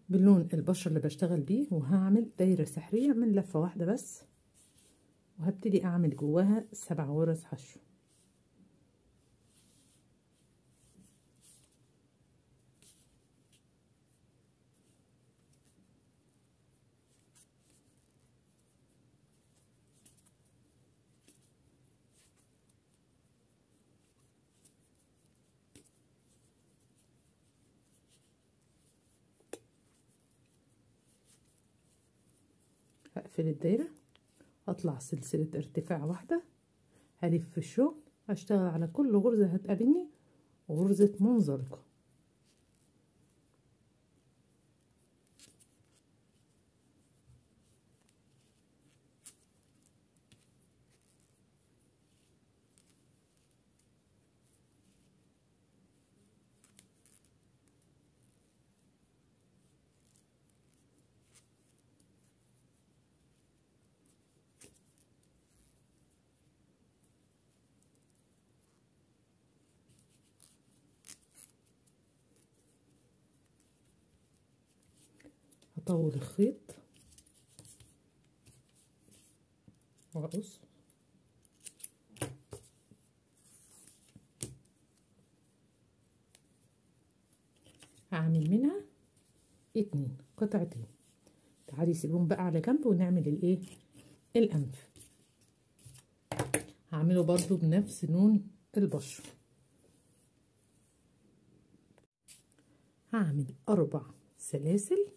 باللون البشرة اللي بشتغل بيه وهعمل دايرة سحرية من لفة واحدة بس وهبتدي اعمل جواها سبع غرز حشو هقفل الدايرة اطلع سلسلة ارتفاع واحدة هلف في الشغل هشتغل على كل غرزة هتقابلني غرزة منزلقة هطول الخيط واقص هعمل منها اتنين قطعتين تعالي سيبهم بقى على جنب ونعمل الايه الانف هعمله برضو بنفس لون البشرة هعمل اربع سلاسل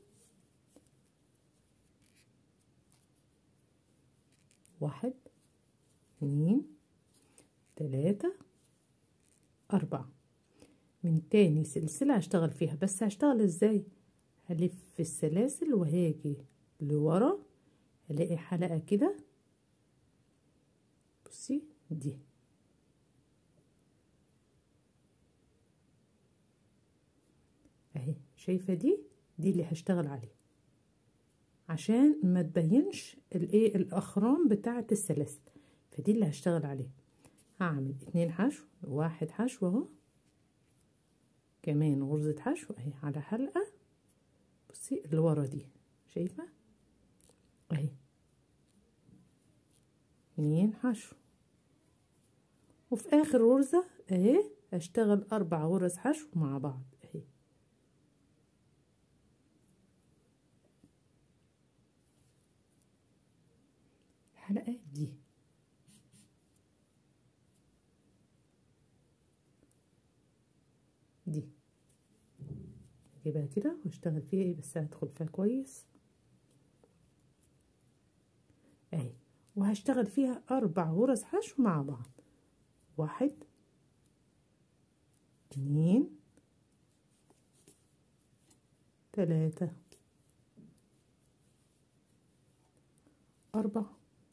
واحد اتنين تلاتة أربعة من تاني سلسلة هشتغل فيها بس هشتغل ازاي هلف السلاسل وهاجي لورا هلاقي حلقة كده بصي دي اهي شايفة دي دي اللي هشتغل عليها عشان ما تبينش الايه الاخرام بتاعه السلاسل فدي اللي هشتغل عليها هعمل اتنين حشو واحد حشو اهو كمان غرزة حشو اهي على حلقة بصي اللي ورا دي شايفة اهي اتنين حشو وفي اخر غرزة اهي هشتغل اربع غرز حشو مع بعض اهي الحلقات دي دي اجيبها كده واشتغل فيها ايه بس هدخل فيها كويس اهي وهشتغل فيها اربع غرز حشو مع بعض واحد اتنين تلاتة أربعة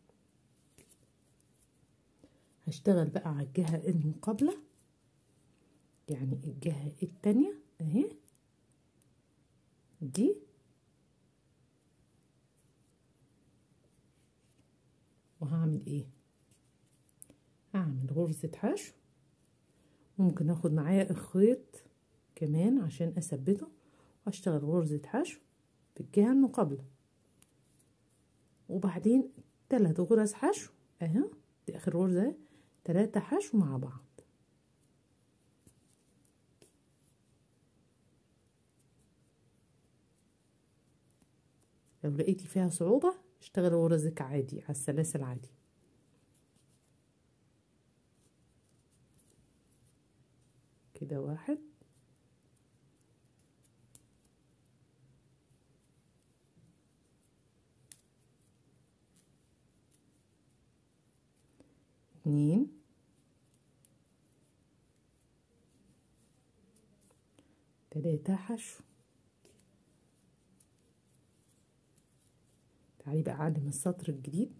هشتغل بقى على الجهة المقابلة يعني الجهة التانية اهي دي وهعمل ايه هعمل غرزة حشو ممكن اخد معايا الخيط كمان عشان اثبته واشتغل غرزة حشو في الجهة المقابلة وبعدين تلات غرز حشو اهي دي اخر غرزة تلاتة حشو مع بعض لو لقيتي فيها صعوبة اشتغل غرزك عادي على السلاسل عادي كده واحد اتنين تلاتة حشو تعالي بقى اعلم السطر الجديد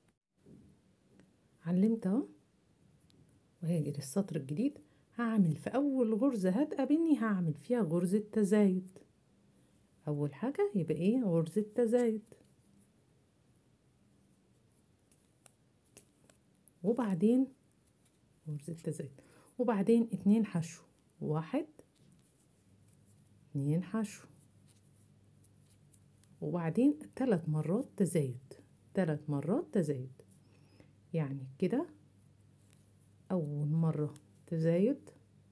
علمت اهو وهاجي للسطر الجديد هعمل في اول غرزة هتقابلني هعمل فيها غرزة تزايد اول حاجة يبقى ايه غرزة تزايد وبعدين غرزة تزايد وبعدين اتنين حشو واحد اتنين حشو وبعدين ثلاث مرات تزايد ثلاث مرات تزايد يعني كده أول مرة تزايد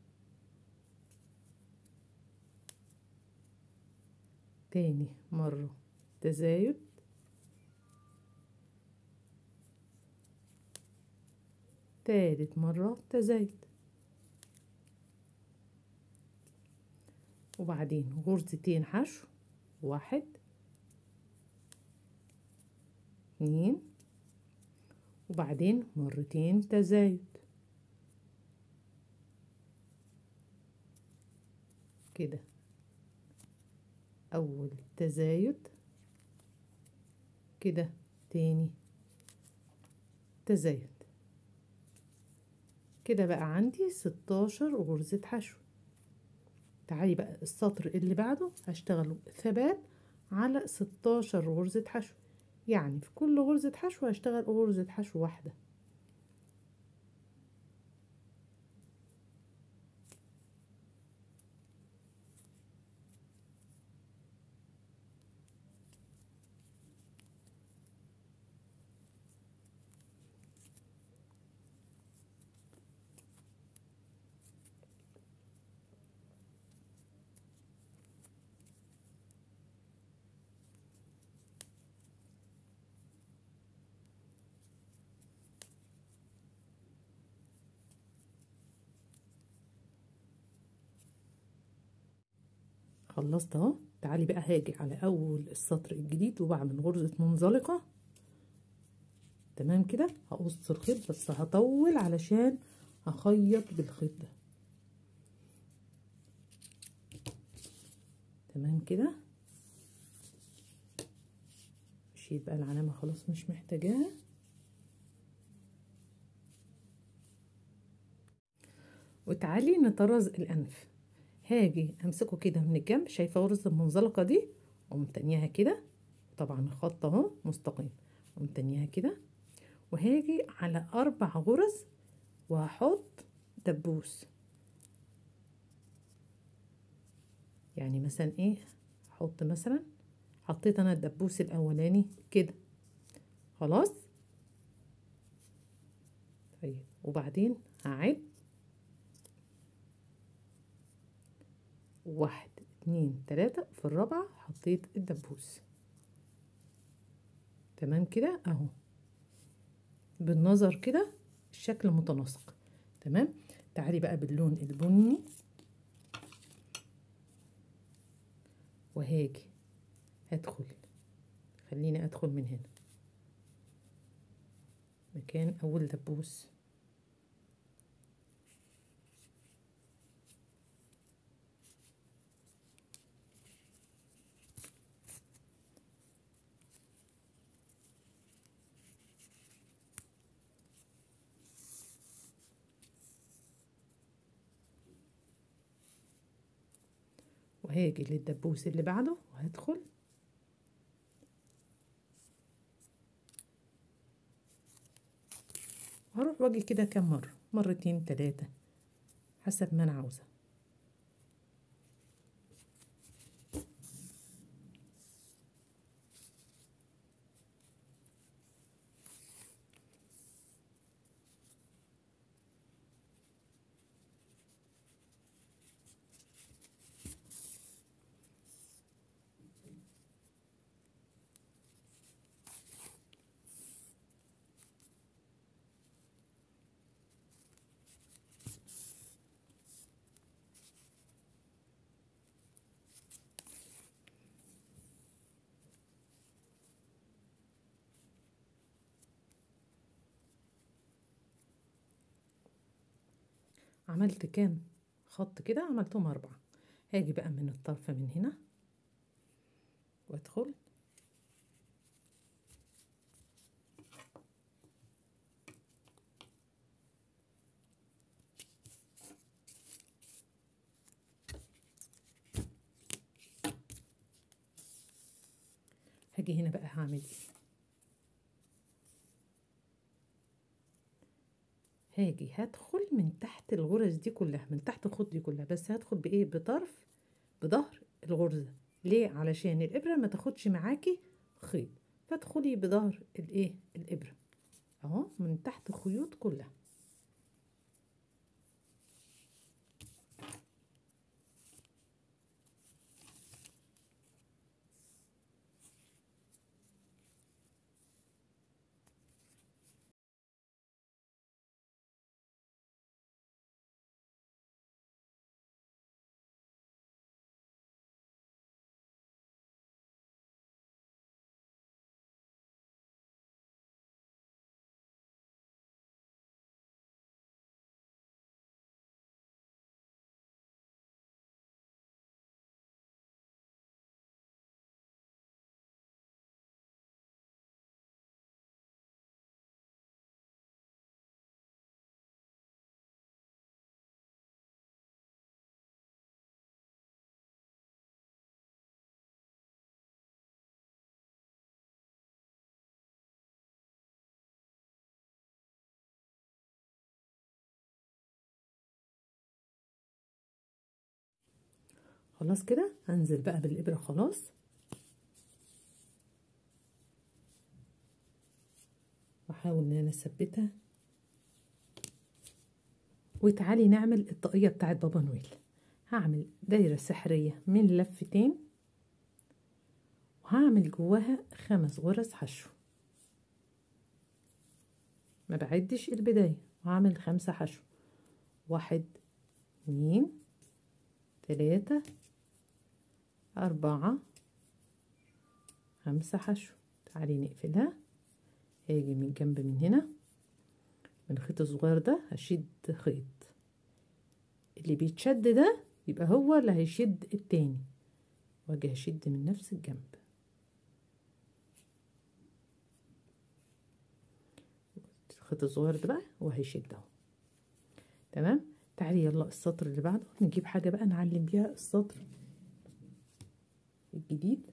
تاني مرة تزايد تالت مرة تزايد وبعدين غرزتين حشو واحد اتنين وبعدين مرتين تزايد كده أول تزايد كده تاني تزايد كده بقى عندي ستاشر غرزة حشو تعالي بقى السطر اللي بعده هشتغله ثبات على ستاشر غرزة حشو يعني في كل غرزة حشو هشتغل غرزة حشو واحدة خلصت اهو تعالي بقى هاجي على اول السطر الجديد وبعمل غرزة منزلقة تمام كده هقص الخيط بس هطول علشان هخيط بالخيط ده تمام كده شيل بقى العلامة خلاص مش محتاجاها وتعالي نطرز الأنف هاجي امسكه كده من الجنب شايفه غرزه المنزلقه دي اقوم تانيها كده طبعا الخط اهو مستقيم اقوم تانيها كده وهاجي على اربع غرز وهحط دبوس يعني مثلا ايه احط مثلا حطيت انا الدبوس الاولاني كده خلاص طيب وبعدين هعد واحد اتنين تلاتة في الرابعة حطيت الدبوس تمام كده اهو بالنظر كده الشكل متناسق تمام تعالي بقى باللون البني وهاجي هدخل خليني ادخل من هنا مكان اول دبوس وهاجي للدبوس اللي بعده وهدخل هروح واجي كده كام مرة مرتين تلاتة حسب ما انا عاوزة عملت كام خط كده عملتهم أربعة هاجي بقى من الطرف من هنا وادخل هاجي هنا بقى هعمل ايه هاجي هدخل من تحت الغرز دي كلها من تحت الخط دي كلها بس هدخل بايه بطرف بظهر الغرزة ليه علشان الابره ما تاخدش معاكي خيط فادخلي بظهر الايه الابره اهو من تحت الخيوط كلها خلاص كده هنزل بقى بالابره خلاص واحاول ان انا اثبتها وتعالي نعمل الطاقيه بتاعت بابا نويل هعمل دايره سحريه من لفتين وهعمل جواها خمس غرز حشو ما بعدش البدايه وهعمل خمسه حشو واحد اتنين تلاتة أربعة خمسة حشو تعالي نقفلها هاجي من جنب من هنا من الخيط الصغير ده هشد خيط اللي بيتشد ده يبقى هو اللي هيشد التاني واجي هشد من نفس الجنب الخيط الصغير ده بقى وهيشد اهو تمام تعالي يلا السطر اللي بعده نجيب حاجة بقى نعلم بيها السطر الجديد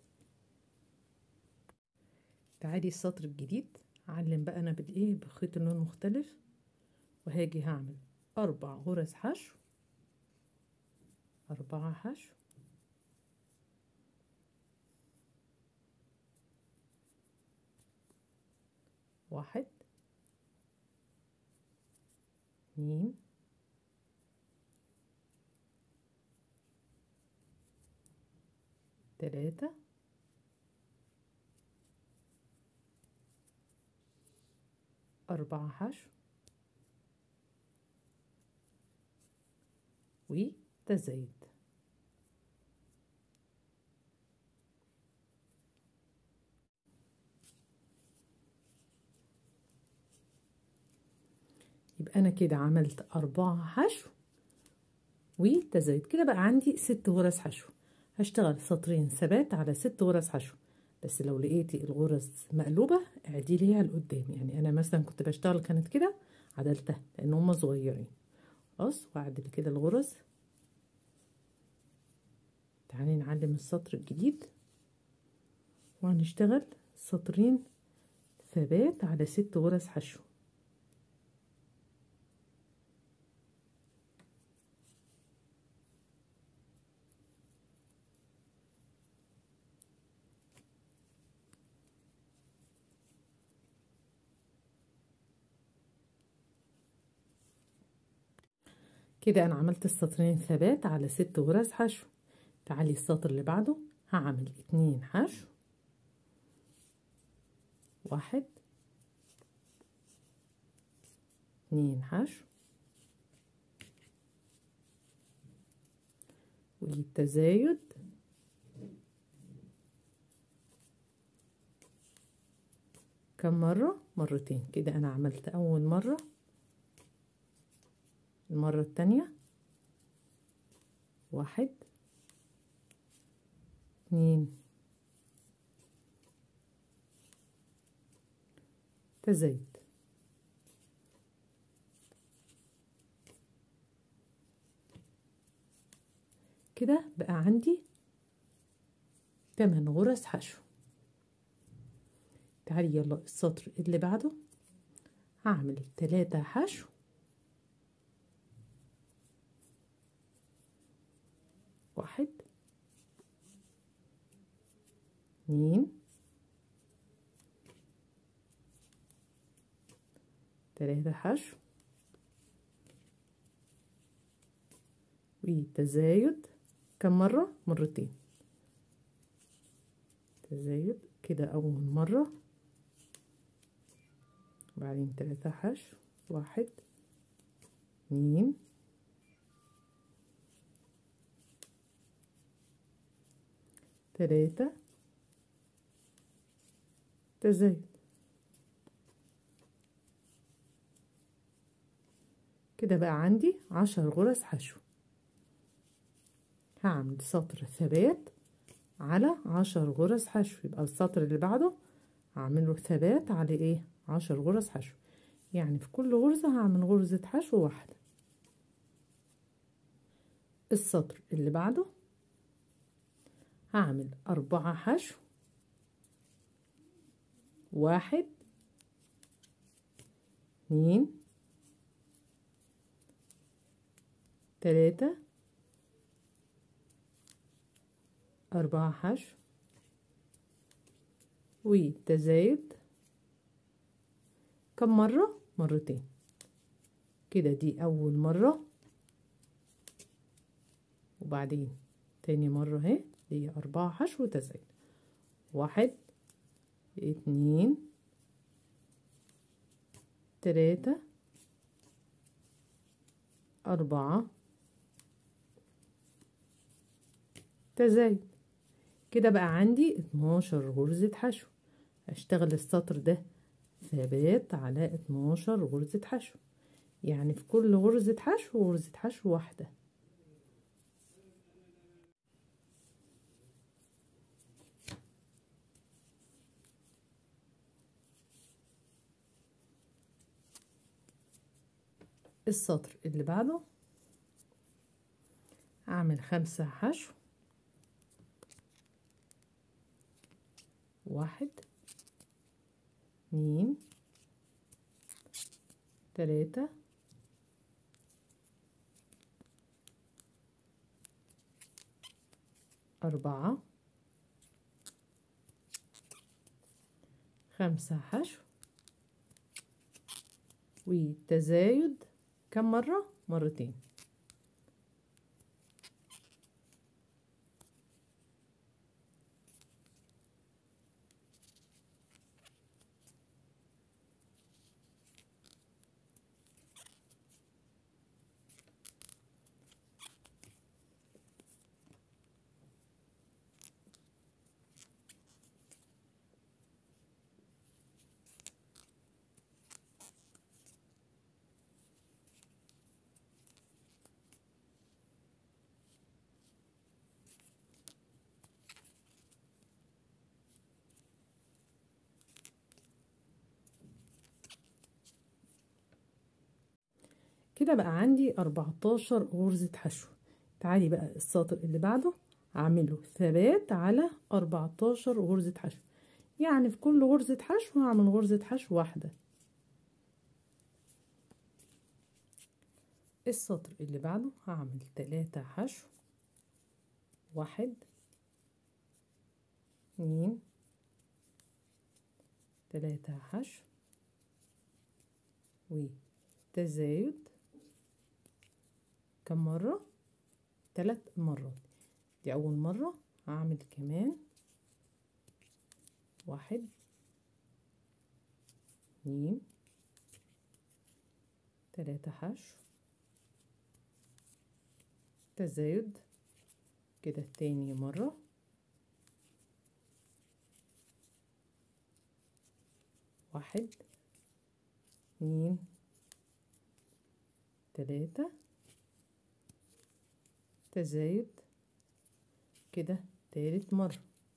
تعالي السطر الجديد اعلم بقى انا بالايه بخيط اللون مختلف وهاجي هعمل اربع غرز حشو اربعة حشو واحد اتنين تلاتة أربعة حشو وتزايد يبقى أنا كده عملت أربعة حشو وتزايد كده بقى عندي ست غرز حشو هشتغل سطرين ثبات على ست غرز حشو بس لو لقيتي الغرز مقلوبة اعدليها لقدام يعني انا مثلا كنت بشتغل كانت كده عدلتها لان هما صغيرين خلاص واعدل كده الغرز تعالي نعلم السطر الجديد وهنشتغل سطرين ثبات على ست غرز حشو كده انا عملت السطرين ثبات على ست غرز حشو تعالي السطر اللي بعده هعمل اتنين حشو واحد اتنين حشو والتزايد كم مرة مرتين كده انا عملت اول مرة المرة التانية واحد اتنين تزايد كده بقى عندي تمن غرز حشو تعالي يلا السطر اللي بعده هعمل تلاتة حشو واحد اتنين تلاتة حشو وتزايد كم مرة مرتين تزايد كده أول مرة بعدين تلاتة حشو واحد اتنين تلاتة تزايد كده بقى عندي عشر غرز حشو هعمل سطر ثبات على عشر غرز حشو يبقى السطر اللي بعده هعمله ثبات على ايه عشر غرز حشو يعني في كل غرزة هعمل غرزة حشو واحدة السطر اللي بعده هعمل أربعة حشو واحد اتنين تلاتة أربعة حشو وتزايد كم مرة مرتين كده دي أول مرة وبعدين تاني مرة اهي دي أربعة حشو وتزايد واحد اتنين تلاتة أربعة تزايد كده بقى عندي اتناشر غرزة حشو هشتغل السطر ده ثبات على اتناشر غرزة حشو يعني في كل غرزة حشو غرزة حشو واحدة السطر اللي بعده اعمل خمسة حشو واحد اتنين تلاتة أربعة خمسة حشو وتزايد كم مرة؟ مرتين كده بقى عندي 14 غرزة حشو تعالي بقى السطر اللي بعده هعمله ثبات على 14 غرزة حشو يعني في كل غرزة حشو هعمل غرزة حشو واحدة السطر اللي بعده هعمل تلاتة حشو واحد اتنين تلاتة حشو وتزايد كم مرة ثلاث مرات دي أول مرة هعمل كمان واحد اتنين تلاتة حشو تزايد كده تاني مرة واحد اتنين تلاتة تزايد كده تالت مرة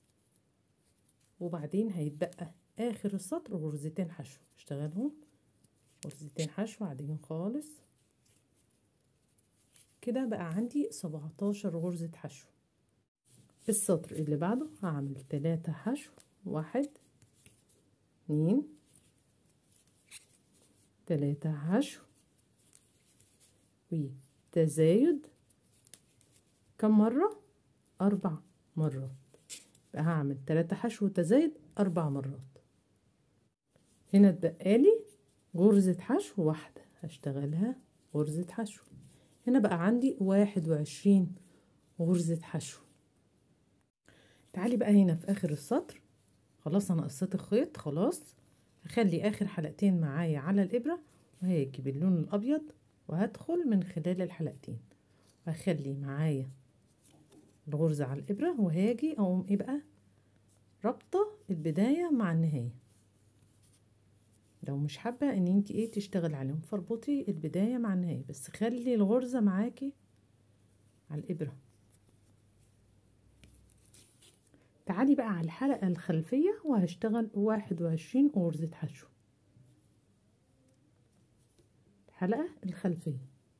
وبعدين هيتبقى آخر السطر غرزتين حشو اشتغلهم غرزتين حشو عاديين خالص كده بقى عندي سبعتاشر غرزة حشو السطر اللي بعده هعمل تلاتة حشو واحد اتنين تلاتة حشو وتزايد كم مرة؟ أربع مرات هعمل تلاتة حشو تزايد أربع مرات هنا اتبقالي غرزة حشو واحدة هشتغلها غرزة حشو هنا بقى عندي واحد وعشرين غرزة حشو تعالي بقى هنا في آخر السطر خلاص أنا قصيت الخيط خلاص هخلي آخر حلقتين معايا على الإبرة وهاجي باللون الأبيض وهدخل من خلال الحلقتين وهخلي معايا الغرزة على الإبرة وهاجي أقوم إيه بقى رابطة البداية مع النهاية لو مش حابة ان انت ايه تشتغل عليهم فاربطي البداية مع النهاية بس خلي الغرزة معاكي على الإبرة تعالي بقى على الحلقة الخلفية وهشتغل واحد وعشرين غرزة حشو الحلقة الخلفية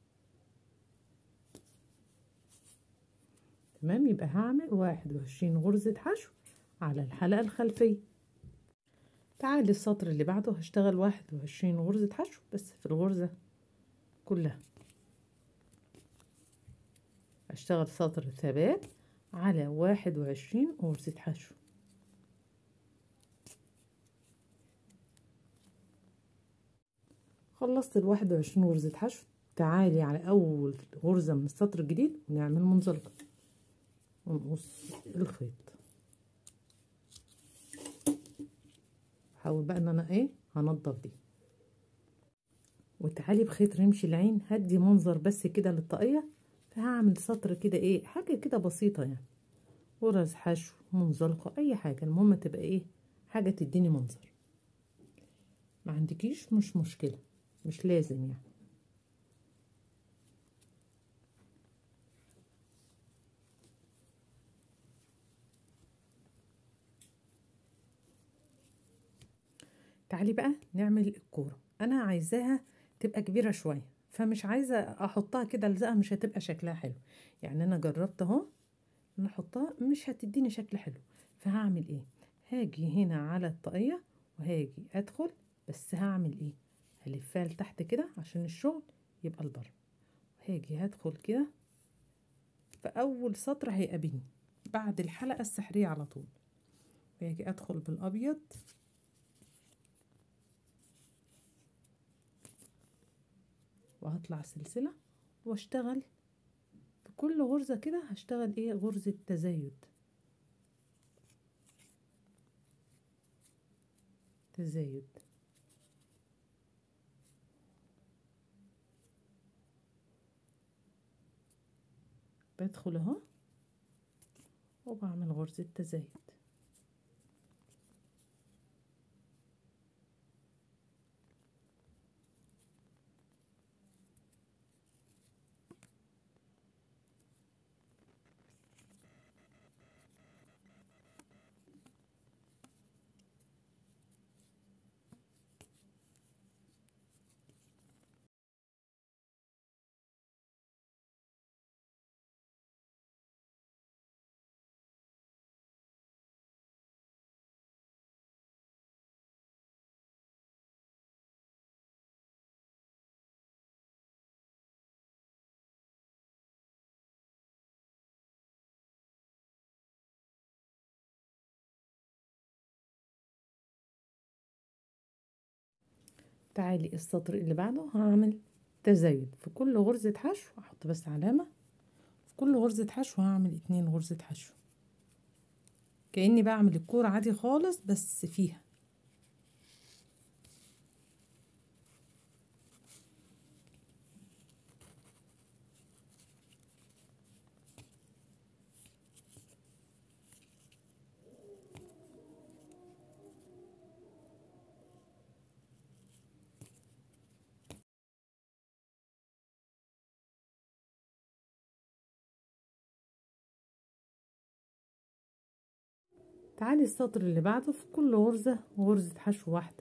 تمام يبقى هعمل واحد وعشرين غرزة حشو على الحلقة الخلفية تعالي السطر اللي بعده هشتغل واحد وعشرين غرزة حشو بس في الغرزة كلها هشتغل سطر ثبات على واحد وعشرين غرزة حشو خلصت الواحد وعشرين غرزة حشو تعالي على أول غرزة من السطر الجديد ونعمل منزلقة ونقص الخيط هحاول بقى ان انا ايه هنضف دي وتعالي بخيط رمش العين هدي منظر بس كده للطاقية فهعمل سطر كده ايه حاجة كده بسيطة يعني غرز حشو منزلقة اي حاجة المهم تبقى ايه حاجة تديني منظر ما عندكيش مش مشكلة مش لازم يعني تعالي بقى نعمل الكورة انا عايزاها تبقى كبيرة شوية فمش عايزة احطها كده الزقها مش هتبقى شكلها حلو يعني انا جربت اهو ان احطها مش هتديني شكل حلو فهعمل ايه هاجي هنا على الطاقية وهاجي ادخل بس هعمل ايه هلفها لتحت كده عشان الشغل يبقى لبره هاجي هدخل كده في اول سطر هيقابلني بعد الحلقة السحرية على طول هاجي ادخل بالابيض وهطلع سلسلة واشتغل في كل غرزة كده هشتغل ايه غرزة تزايد تزايد بدخل اهو وبعمل غرزة تزايد تعالي السطر اللي بعده هعمل تزايد في كل غرزة حشو هحط بس علامة في كل غرزة حشو هعمل اتنين غرزة حشو كأني بعمل الكورة عادي خالص بس فيها تعالي السطر اللي بعده في كل غرزة غرزة حشو واحدة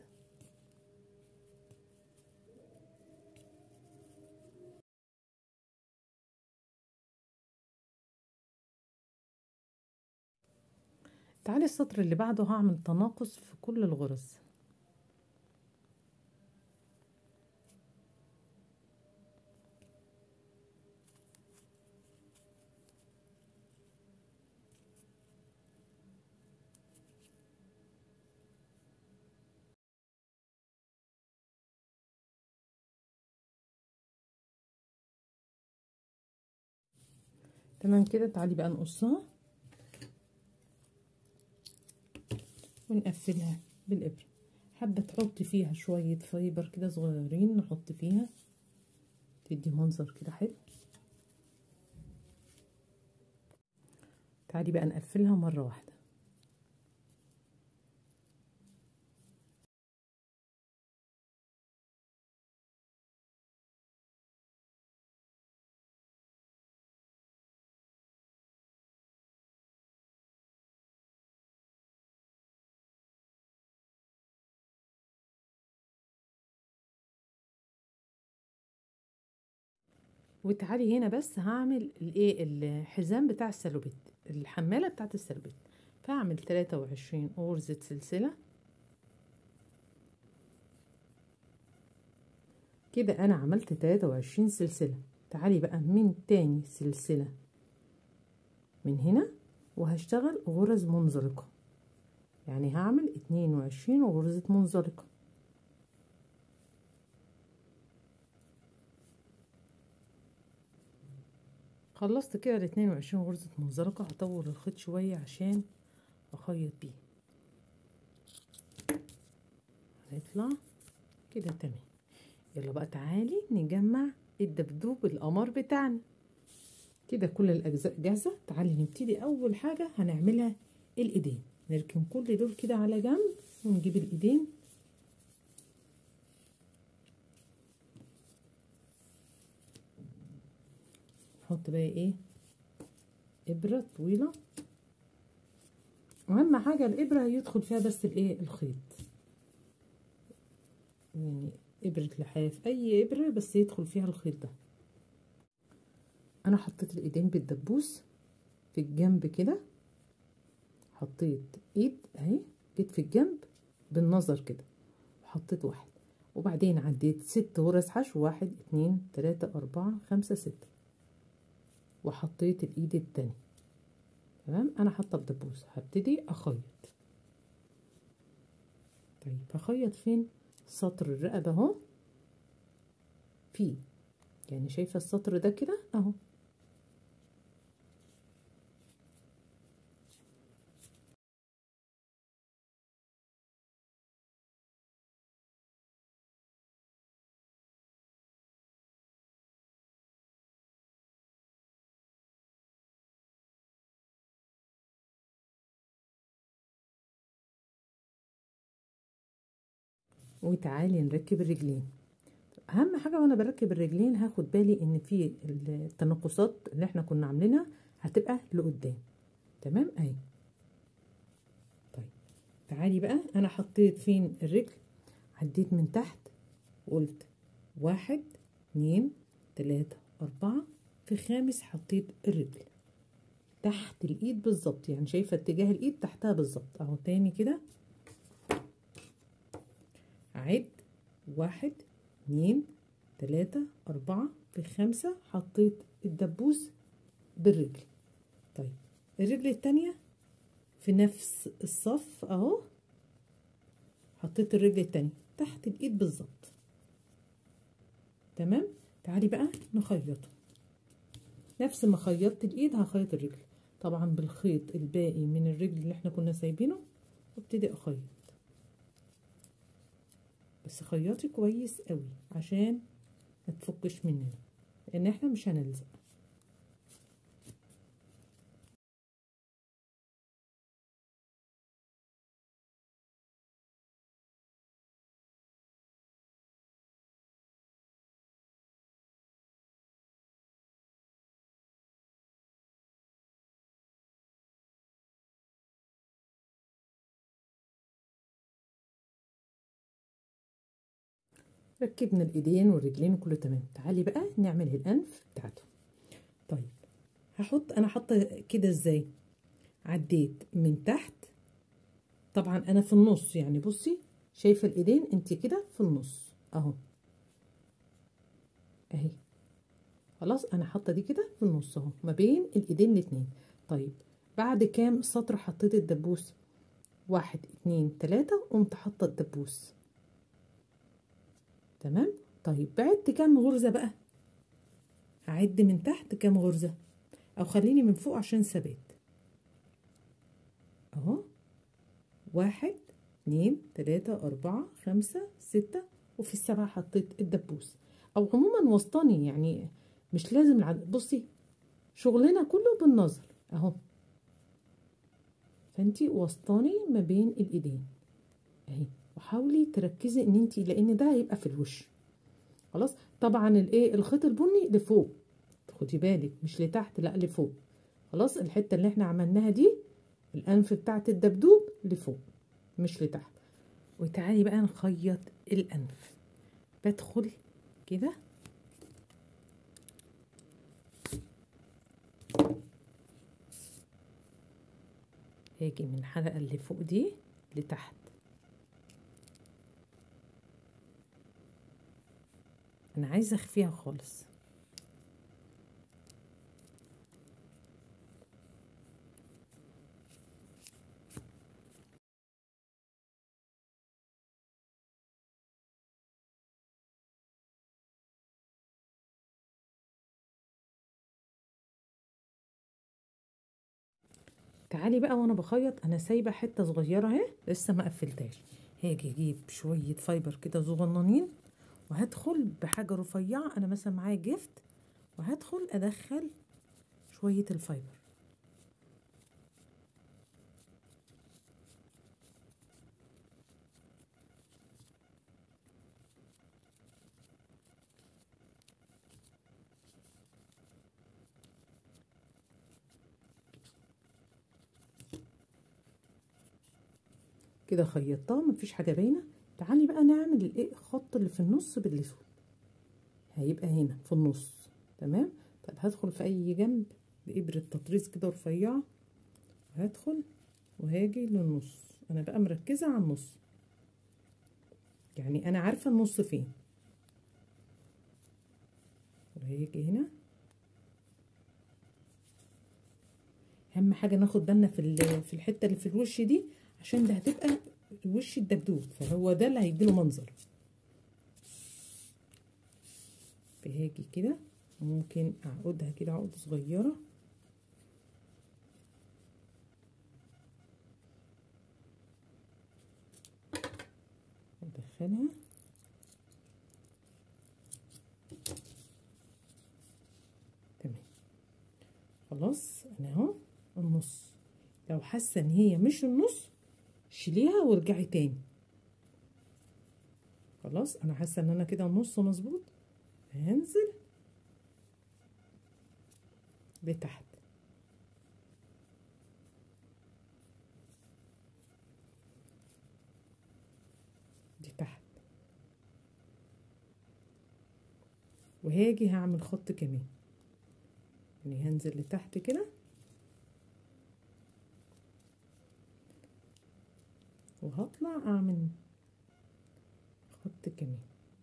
تعالي السطر اللي بعده هعمل تناقص في كل الغرز تمام كده تعالي بقى نقصها ونقفلها بالإبرة حابة تحطي فيها شوية فايبر كده صغيرين نحط فيها تدي منظر كده حلو تعالي بقى نقفلها مرة واحدة وتعالي هنا بس هعمل الايه الحزام بتاع السلوبيت الحمالة بتاعت السلوبيت فهعمل تلاتة وعشرين غرزة سلسلة كده انا عملت تلاتة وعشرين سلسلة تعالي بقى من تاني سلسلة من هنا وهشتغل غرز منزلقة يعني هعمل اتنين وعشرين غرزة منزلقة خلصت كده الاتنين وعشرين غرزة منزلقة هطور الخيط شوية عشان اخيط بيه هيطلع كده تمام يلا بقى تعالي نجمع الدبدوب القمر بتاعنا كده كل الاجزاء جاهزة تعالي نبتدي اول حاجة هنعملها الايدين نركن كل دول كده على جنب ونجيب الايدين نحط بقى ايه ابرة طويلة اهم حاجة الابرة يدخل فيها بس الايه الخيط يعني ابرة لحاف اي ابرة بس يدخل فيها الخيط ده انا حطيت الايدين بالدبوس في الجنب كده حطيت ايد اهي جيت في الجنب بالنظر كده وحطيت واحد وبعدين عديت ست غرز حشو واحد اتنين تلاتة اربعة خمسة ستة وحطيت الايد التانية تمام انا حاطه بدبوس هبتدي اخيط طيب هخيط فين سطر الرقبه اهو فيه يعني شايفه السطر ده كده اهو وتعالي نركب الرجلين اهم حاجه وانا بركب الرجلين هاخد بالي ان في التناقصات اللي احنا كنا عاملينها هتبقى لقدام تمام اهي طيب تعالي بقى انا حطيت فين الرجل عديت من تحت قلت واحد اتنين تلاتة اربعة في خامس حطيت الرجل تحت الايد بالظبط يعني شايفه اتجاه الايد تحتها بالظبط اهو تاني كده عد واحد اتنين تلاتة أربعة في خمسة حطيت الدبوس بالرجل طيب الرجل التانية في نفس الصف اهو حطيت الرجل التانية تحت الايد بالظبط تمام تعالي بقى نخيطه نفس ما خيطت الايد هخيط الرجل طبعا بالخيط الباقي من الرجل اللي احنا كنا سايبينه وابتدي اخيط بس خيطي كويس قوي عشان ما تفكش مننا لان احنا مش هنلزق ركبنا الايدين والرجلين وكله تمام تعالي بقى نعمل الانف بتاعته طيب هحط انا حاطه كده ازاي عديت من تحت طبعا انا في النص يعني بصي شايفه الايدين انت كده في النص اهو اهي خلاص انا حاطه دي كده في النص اهو ما بين الايدين الاتنين طيب بعد كام سطر حطيت الدبوس واحد اتنين تلاتة قمت حاطه الدبوس تمام طيب بعدت كام غرزة بقى هعد من تحت كام غرزة او خليني من فوق عشان ثبات اهو واحد اتنين تلاتة اربعة خمسة ستة وفي السبعة حطيت الدبوس او عموما وسطاني يعني مش لازم العد... بصي شغلنا كله بالنظر اهو فانتي وسطاني ما بين الايدين اهي وحاولي تركزي ان انتي لان ده هيبقى في الوش خلاص طبعا الايه الخيط البني لفوق خدي بالك مش لتحت لا لفوق خلاص الحته اللي احنا عملناها دي الانف بتاعت الدبدوب لفوق مش لتحت وتعالي بقى نخيط الانف بدخل كده هاجي من الحلقه اللي فوق دي لتحت انا عايزه اخفيها خالص تعالي بقى وانا بخيط انا سايبه حته صغيره اهي لسه ما قفلتهاش هاجي اجيب شويه فايبر كده صغننين وهدخل بحاجه رفيعه انا مثلا معايا جفت وهدخل ادخل شويه الفايبر كده خيطتها مفيش حاجه باينه تعالي بقى نعمل الايه الخط اللي في النص بالاسود هيبقى هنا في النص تمام طب هدخل في اي جنب بابره تطريز كده رفيعه وهدخل وهاجي للنص انا بقى مركزه على النص يعني انا عارفه النص فين وهيجي هنا اهم حاجه ناخد بالنا في في الحته اللي في الوش دي عشان ده هتبقى وش الدبدوب فهو ده اللي هيديله منظر فهاجي كده ممكن اعقدها كده عقده صغيره ادخلها تمام خلاص انا اهو النص لو حاسه ان هي مش النص شيليها وارجعي تاني خلاص انا حاسه ان انا كده النص مظبوط هنزل لتحت دي تحت وهاجي هعمل خط كمان يعني هنزل لتحت كده وهطلع اعمل خط كمان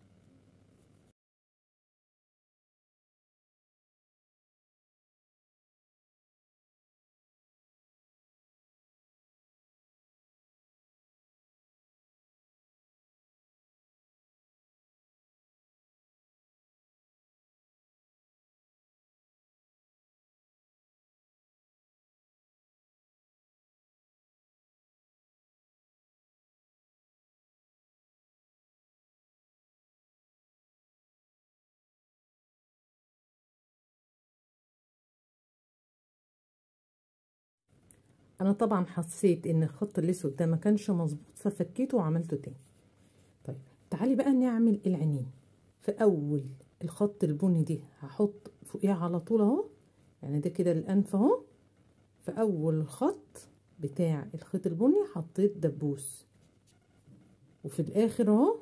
انا طبعا حسيت ان الخط الاسود ده ما كانش مظبوط ففكيته وعملته تاني طيب تعالي بقى نعمل العينين في اول الخط البني دي هحط فوقيه على طول اهو يعني ده كده الانف اهو في اول الخط بتاع الخيط البني حطيت دبوس وفي الاخر اهو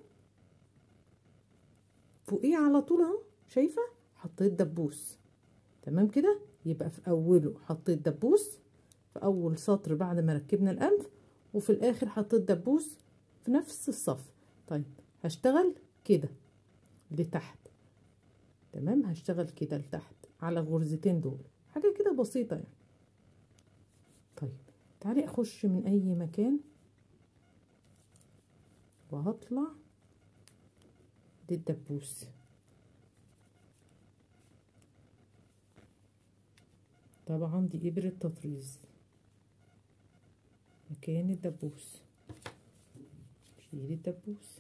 فوقيه على طول اهو شايفه حطيت دبوس تمام كده يبقى في اوله حطيت دبوس في اول سطر بعد ما ركبنا الانف وفي الاخر حطيت دبوس في نفس الصف طيب هشتغل كده لتحت تمام هشتغل كده لتحت على الغرزتين دول حاجه كده بسيطه يعني طيب تعالي اخش من اي مكان وهطلع للدبوس طبعا دي إبرة تطريز مكان الدبوس شيل الدبوس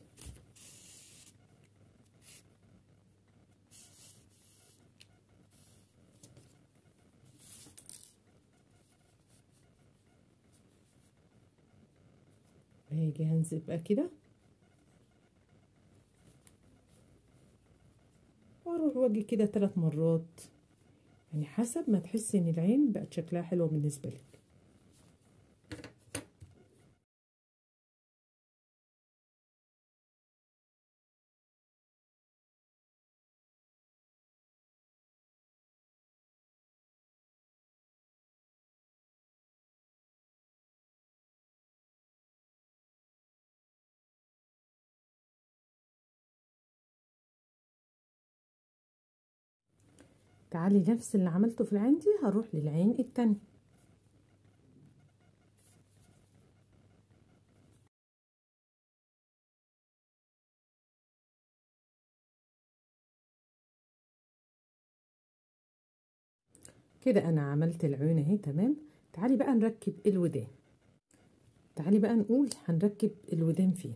هيجي هنزل بقى كده واروح واجي كده ثلاث مرات يعني حسب ما تحسي ان العين بقت شكلها حلو بالنسبه لك تعالي نفس اللي عملته في العين دي هروح للعين التانية كده انا عملت العين اهي تمام تعالي بقى نركب الودان تعالي بقى نقول هنركب الودان فين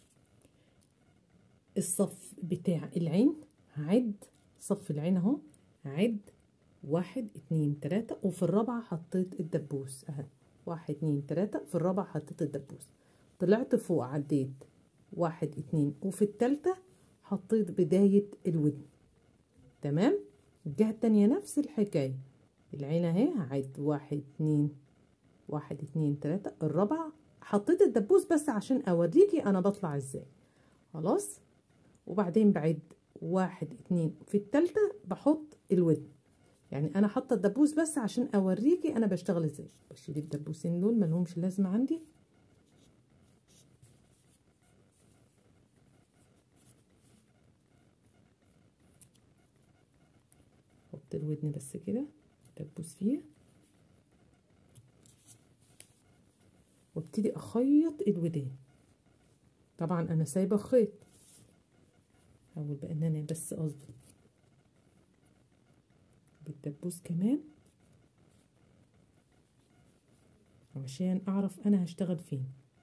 الصف بتاع العين هعد صف العين اهو هعد واحد اتنين تلاتة وفي الرابعة حطيت الدبوس اهي واحد اتنين تلاتة في الرابعة حطيت الدبوس طلعت فوق عديت واحد اتنين وفي التالتة حطيت بداية الودن تمام الجهة التانية نفس الحكاية العين اهي هعد واحد اتنين واحد اتنين تلاتة الرابعة حطيت الدبوس بس عشان اوريكي انا بطلع ازاي خلاص وبعدين بعد واحد اتنين في التالتة بحط الودن يعني انا حاطه الدبوس بس عشان اوريكي انا بشتغل ازاي بشيل الدبوسين دول ملهمش لازمه عندي احط الودن بس كده دبوس فيها وابتدي اخيط الودان طبعا انا سايبه خيط احاول بقى ان انا بس اظبط بالدبوس كمان عشان اعرف انا هشتغل فين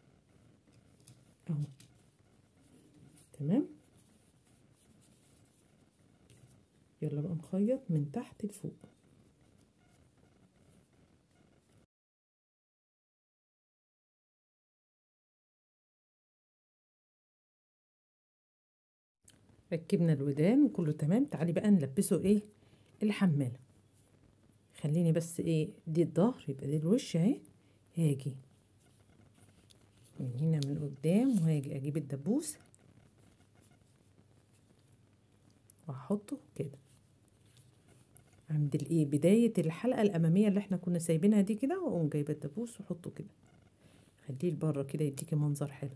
اهو تمام يلا بقى نخيط من تحت لفوق ركبنا الودان وكله تمام تعالي بقى نلبسه ايه الحمالة خليني بس ايه دي الظهر يبقى دي الوش اهي هاجي من هنا من قدام وهاجي اجيب الدبوس واحطه كده عند الايه بداية الحلقة الامامية اللي احنا كنا سايبينها دي كده واقوم جايبة الدبوس واحطه كده خليه لبره كده يديكي منظر حلو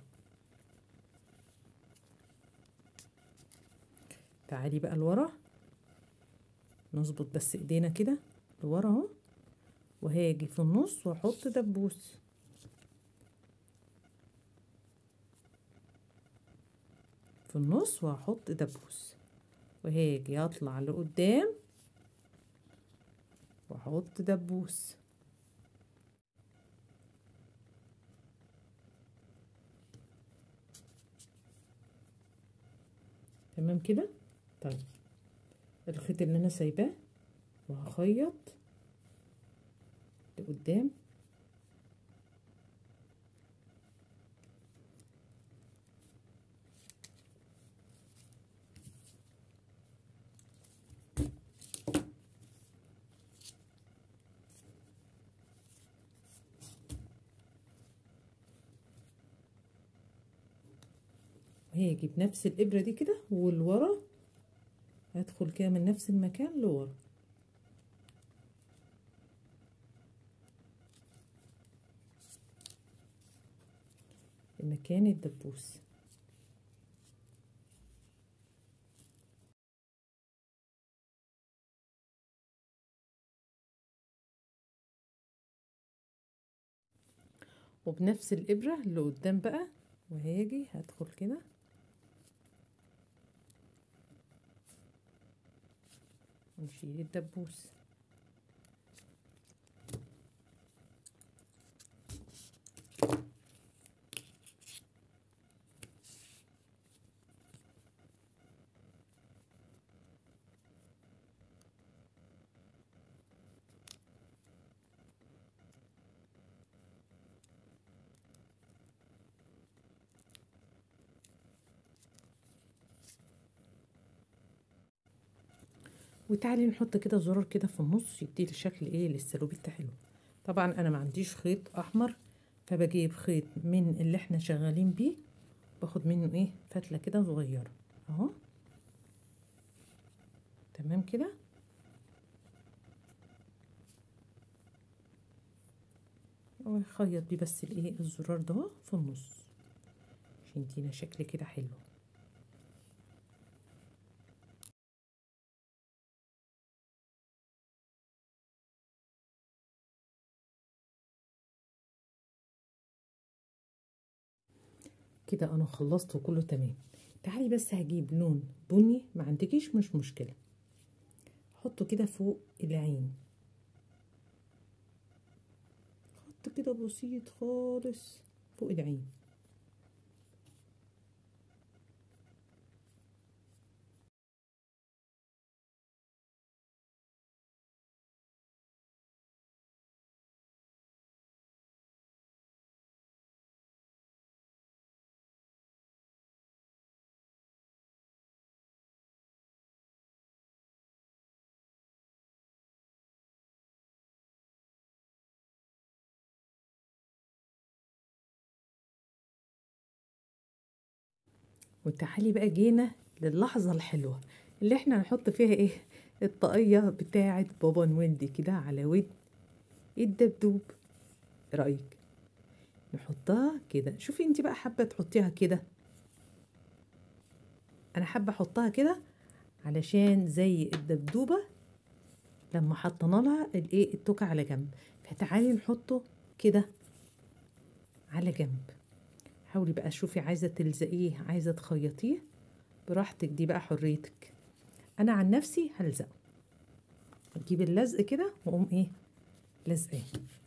تعالي بقى لورا نظبط بس ايدينا كده لورا اهو وهاجي في النص واحط دبوس في النص وهحط دبوس وهاجي اطلع لقدام واحط دبوس تمام كده طيب الخيط اللي انا سايباه وهخيط لقدام وهيجي بنفس الإبرة دي كده والورا هدخل كده من نفس المكان لورا مكان الدبوس وبنفس الإبرة اللي قدام بقى وهاجي هدخل كده ونشيل الدبوس وتعالي نحط كده زرار كده في النص يدي الشكل ايه للسلوبيتا حلو طبعا انا ما عنديش خيط احمر فبجيب خيط من اللي احنا شغالين بيه باخد منه ايه فتله كده صغيره اهو تمام كده وخيط بيه بس الايه الزرار ده في النص عشان يدينا شكل كده حلو كده انا خلصت وكله تمام تعالي بس هجيب لون بني ما عندكيش مش مشكله حطه كده فوق العين خط كده بسيط خالص فوق العين وتعالي بقى جينا للحظة الحلوة اللي احنا هنحط فيها ايه الطاقية بتاعة بابا نويل دي كده على ود الدبدوب رأيك نحطها كده شوفي انت بقى حابة تحطيها كده انا حابة احطها كده علشان زي الدبدوبة لما حطينا لها الايه التوكة على جنب فتعالي نحطه كده على جنب حاولي بقى شوفي عايزة تلزقيه عايزة تخيطيه براحتك دي بقى حريتك انا عن نفسي هلزقه اجيب اللزق كده واقوم ايه لزقاه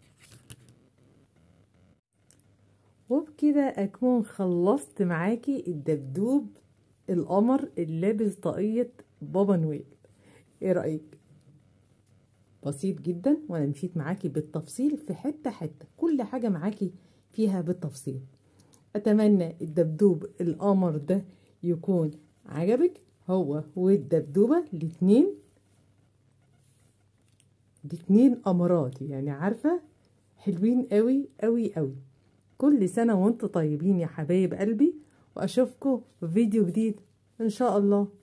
وبكده اكون خلصت معاكي الدبدوب القمر اللي لابس طاقية بابا نويل ايه رأيك بسيط جدا وانا مشيت معاكي بالتفصيل في حتة حتة كل حاجة معاكي فيها بالتفصيل اتمنى الدبدوب القمر ده يكون عجبك هو والدبدوبة الاتنين الاتنين قمرات يعني عارفة حلوين قوي قوي قوي كل سنة وانتم طيبين يا حبايب قلبي واشوفكم في فيديو جديد ان شاء الله